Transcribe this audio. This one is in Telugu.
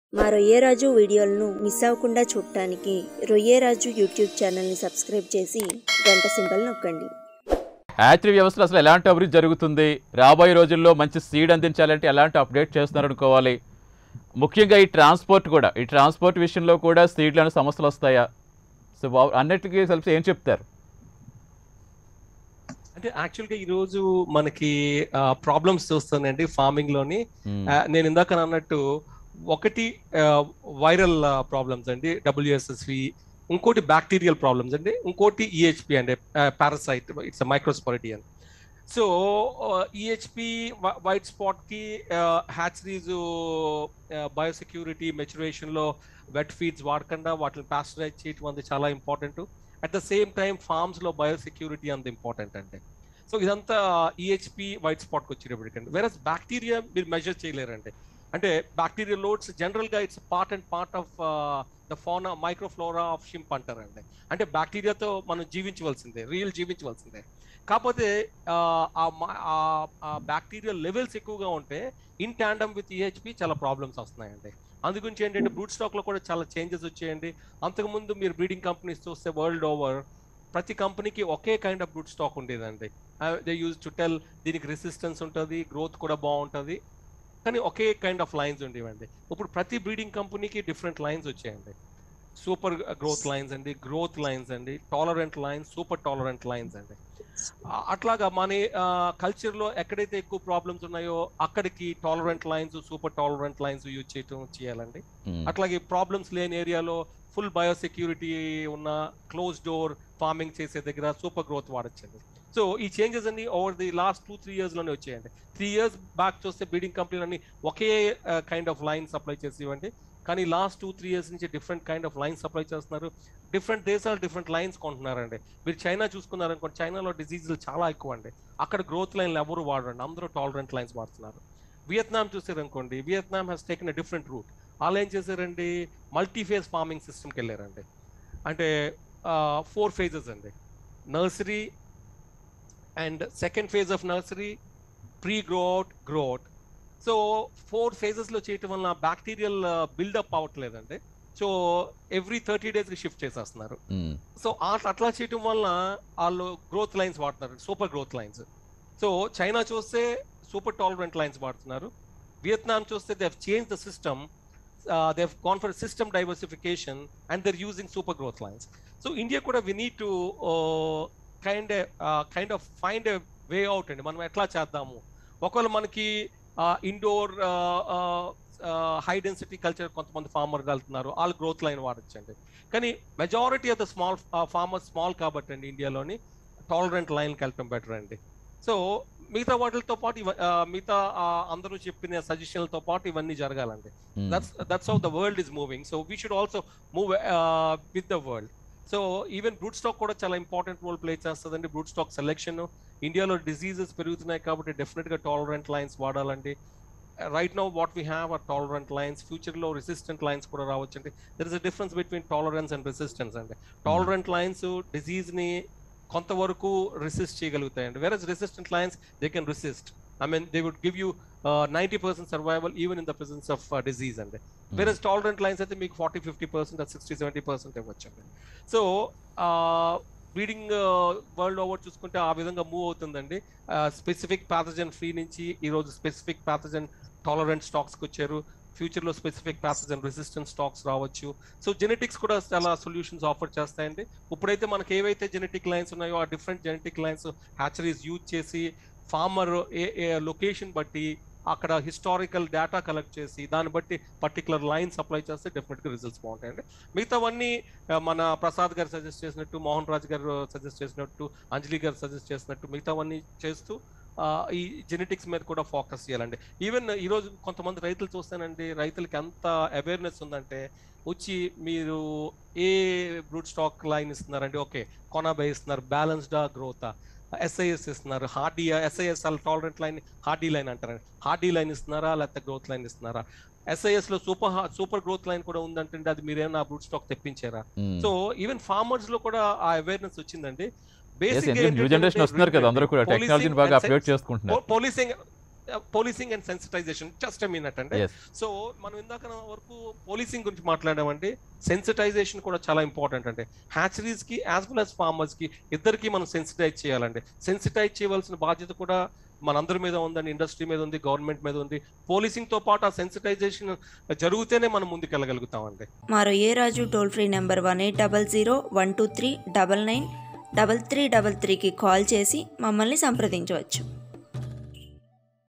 మా రొయ్యరాజు వీడియోలను మిస్ అవ్వకుండా చూడటానికి రొయ్యరాజు యూట్యూబ్ ఛానల్ని సబ్స్క్రైబ్ చేసి గంట సింబల్ నొక్కండి హ్యాచరీ వ్యవస్థలో అసలు ఎలాంటి అభివృద్ధి జరుగుతుంది రాబోయే రోజుల్లో మంచి సీడ్ అందించాలంటే ఎలాంటి అప్డేట్ చేస్తున్నారనుకోవాలి ముఖ్యంగా ఈ ట్రాన్స్పోర్ట్ కూడా ఈ ట్రాన్స్పోర్ట్ విషయంలో కూడా సీడ్లను సమస్యలు వస్తాయా సో వా- అన్నిటికీ కలిసి ఏం చెప్తారు అంటే యాక్చువల్గా ఈ రోజు మనకి ప్రాబ్లమ్స్ చూస్తానండి ఫార్మింగ్ లోని ఆ, నేను ఇందాక అన్నట్టు ఒకటి వైరల్ ప్రాబ్లమ్స్ అండి డబ్ల్యూఎస్ఎస్వి ఇంకోటి బ్యాక్టీరియల్ ప్రాబ్లమ్స్ అండి ఇంకోటి ఈహెచ్పి అండి parasite it's microsporidian so EHP white spot కి హ్యాచరీస్ బయోసెక్యూరిటీ మెచ్యురేషన్ లో వెట్ ఫీడ్స్ వాడకుండా వాటిని పాస్టరైజ్ చేయటం అనేది చాలా important at the same time farms లో బయోసెక్యూరిటీ అంత ఇంపార్టెంట్ అంటే సో ఇదంతా ఈహెచ్పి వైట్ స్పాట్కి వచ్చేటప్పటికండి వేరే బ్యాక్టీరియా మీరు మెజర్ చేయలేరండి అంటే బ్యాక్టీరియల్ లోడ్స్ జనరల్ గా it's part and part of the fauna microflora of shrimp అంటారండి అంటే బ్యాక్టీరియాతో మనం జీవించవలసిందే రియల్ జీవించవలసిందే కాకపోతే ఆ బ్యాక్టీరియల్ లెవెల్స్ ఎక్కువగా ఉంటే ఇన్ ట్యాండమ్ విత్ ఈహెచ్పి చాలా ప్రాబ్లమ్స్ వస్తున్నాయండి అందుగురించి ఏంటంటే బ్రూట్ స్టాక్ లో కూడా చాలా చేంజెస్ వచ్చాయండి అంతకుముందు మీరు బ్రీడింగ్ కంపెనీస్ చూస్తే వరల్డ్ ఓవర్ ప్రతి కంపెనీకి ఒకే కైండ్ ఆఫ్ బ్రూట్ స్టాక్ ఉండేదండి దే యూజ్ టు టెల్ దీనికి రెసిస్టెన్స్ ఉంటుంది గ్రోత్ కూడా బాగుంటుంది కానీ ఒకే కైండ్ ఆఫ్ లైన్స్ ఉండేవండి ఇప్పుడు ప్రతి బ్రీడింగ్ కంపెనీకి డిఫరెంట్ లైన్స్ వచ్చాయండి సూపర్ గ్రోత్ లైన్స్ అండి గ్రోత్ లైన్స్ అండి tolerant lines super tolerant lines అండి ఆ- అట్లాగా మన కల్చర్ లో ఎక్కడైతే ఎక్కువ ప్రాబ్లమ్స్ ఉన్నాయో అక్కడికి tolerant lines super tolerant lines use చేయటం చేయాలండి అట్లాగే ప్రాబ్లమ్స్ లేని ఏరియాలో ఫుల్ బయోసెక్యూరిటీ ఉన్న క్లోజ్ డోర్ ఫార్మింగ్ చేసే దగ్గర సూపర్ గ్రోత్ వాడచ్చండి సో ఈ చేంజెస్ అన్ని over the last two three years లోనే వచ్చాయండి త్రీ ఇయర్స్ బ్యాక్ చూస్తే బ్రీడింగ్ కంపెనీలన్నీ ఒకే కైండ్ ఆఫ్ లైన్ సప్లై చేసి ఇవ్వండి కానీ లాస్ట్ టూ త్రీ ఇయర్స్ నుంచి different kind of line supply చేస్తున్నారు డిఫరెంట్ దేశాలు డిఫరెంట్ లైన్స్ కొంటున్నారండి మీరు చైనా చూసుకున్నారనుకోండి చైనాలో డిసీజులు చాలా ఎక్కువ అండి అక్కడ గ్రోత్ లైన్లు ఎవరు వాడరండి అందరూ టాలరెంట్ లైన్స్ వాడుతున్నారు వియత్నాం చూసారనుకోండి Vietnam has taken a different route వాళ్ళు ఏం చేశారండి మల్టీ ఫేజ్ ఫార్మింగ్ సిస్టమ్కి వెళ్ళారండి అంటే ఫోర్ ఫేజెస్ అండి nursery and second phase of nursery pre grow out grow out so four ఫేజెస్లో చేయటం వల్ల బ్యాక్టీరియల్ బిల్డప్ అవ్వట్లేదండి సో ఎవ్రీ థర్టీ డేస్కి షిఫ్ట్ చేసేస్తున్నారు సో అట్లా అట్లా చేయటం వల్ల వాళ్ళు గ్రోత్ లైన్స్ వాడుతున్నారు super growth lines so China చూస్తే సూపర్ టాలరెంట్ లైన్స్ వాడుతున్నారు వియత్నాం చూస్తే they change the system they gone for system diversification and their using super growth lines so India కూడా we need to kind kind of find a way out అండి మనం ఎట్లా చేద్దాము ఒకవేళ మనకి ఇండోర్ హై డెన్సిటీ కల్చర్ కొంతమంది ఫార్మర్ వెళ్తున్నారు వాళ్ళు గ్రోత్ లైన్ వాడచ్చండి కానీ majority of the small farmer small కాబట్టి అండి ఇండియాలోని టాలరెంట్ లైన్కి వెళ్ళటం బెటర్ అండి సో మిగతా వాటితో పాటు ఇవ- ఆ, మిగతా ఆ, అందరూ చెప్పిన సజెషన్లతో పాటు ఇవన్నీ జరగాలండి that's that's how the world is moving so we should also move with the world so even brood stock కూడా చాలా ఇంపార్టెంట్ రోల్ ప్లే చేస్తుందండి బ్రూట్ స్టాక్ సెలెక్షన్ ఇండియాలో డిసీజెస్ పెరుగుతున్నాయి కాబట్టి డెఫినెట్ గా టాలరెంట్ లైన్స్ వాడాలండి right now what we have are tolerant lines future లో రెసిస్టెంట్ లైన్స్ కూడా రావచ్చండి there is a difference between tolerance and resistance అండి టాలరెంట్ లైన్స్ డిసీజ్ ని కొంతవరకు రెసిస్ట్ చేయగలుగుతాయండి వేరే resistant lines they can resist I mean they would give you ninety percent survival even in the presence of disease అండి వేరే టాలరెంట్ లైన్స్ అయితే మీకు forty fifty percent sixty seventy percent ఇవ్వచ్చండి సో బ్రీడింగ్ వరల్డ్ ఓవర్ చూసుకుంటే ఆ విధంగా మూవ్ అవుతుందండి స్పెసిఫిక్ ప్యాథజన్ ఫ్రీ నుంచి ఈ రోజు స్పెసిఫిక్ ప్యాథజన్ టాలరెంట్ స్టాక్స్కి వచ్చారు ఫ్యూచర్ లో స్పెసిఫిక్ ప్యాథజన్ రెసిస్టెంట్ స్టాక్స్ రావచ్చు సో జెనెటిక్స్ కూడా చాలా సొల్యూషన్స్ ఆఫర్ చేస్తాయండి ఇప్పుడైతే మనకి ఏవైతే జెనెటిక్ లైన్స్ ఉన్నాయో ఆ different genetic lines hatcheries use చేసి ఫార్మర్ ఏ లొకేషన్ బట్టి అక్కడ హిస్టారికల్ డేటా కలెక్ట్ చేసి దాన్ని బట్టి పర్టికులర్ లైన్ సప్లై చేస్తే డెఫినెట్గా రిజల్ట్స్ బాగుంటాయండి మిగతావన్నీ ఆ, మన ప్రసాద్ గారు సజెస్ట్ చేసినట్టు మోహన్ రాజ్ గారు సజెస్ట్ చేసినట్టు అంజలి గారు సజెస్ట్ చేసినట్టు మిగతావన్నీ చేస్తూ ఆ, ఈ జెనెటిక్స్ మీద కూడా ఫోకస్ చేయాలండి ఈవెన్ ఈరోజు కొంతమంది రైతులు చూస్తానండి రైతులకి ఎంత అవేర్నెస్ ఉందంటే వచ్చి మీరు ఏ బ్రూట్ స్టాక్ లైన్ ఇస్తున్నారండి ఓకే కొనాబై ఇస్తున్నారు బ్యాలెన్స్డా గ్రోత్ ఎస్ఐఎస్ ఇస్తున్నారు hardy SIS tolerant line hardy line అంటారండి హార్డీ లైన్ ఇస్తున్నారా లేకపోతే గ్రోత్ లైన్ ఇస్తున్నారా ఎస్ఐఎస్ లో సూపర్ సూపర్ గ్రోత్ లైన్ కూడా ఉందంటే అది మీరేమైనా బ్రూట్ స్టాక్ తెప్పించారా సో ఈవెన్ ఫార్మర్స్ లో కూడా ఆ అవేర్నెస్ వచ్చిందండి న్యూ జనరేషన్ వస్తున్నారు కదా అందరూ కూడా టెక్నాలజీని బాగా అప్డేట్ చేసుకుంటున్నారు policing policing and sensitization just minute అంటే Yes. సో మనం ఇందాక వరకు పోలీసింగ్ గురించి మాట్లాడామంటే సెన్సిటైజేషన్ కూడా చాలా ఇంపార్టెంట్ అంటే హ్యాచరీస్ కి యాజ్ వెల్ as ఫార్మర్స్ కి ఇద్దరికి మనం సెన్సిటైజ్ చేయాలండి సెన్సిటైజ్ చేయవలసిన బాధ్యత కూడా మనందరి మీద ఉందండి ఇండస్ట్రీ మీద ఉంది గవర్నమెంట్ మీద ఉంది పోలీసింగ్ తో పాటు ఆ సెన్సిటైజేషన్ జరిగితేనే మనం ముందుకెళ్ళగలుగుతామండి మా Royyaraju toll free number one eight double zero one two three double nine double three double త్రీకి కాల్ చేసి మమ్మల్ని సంప్రదించవచ్చు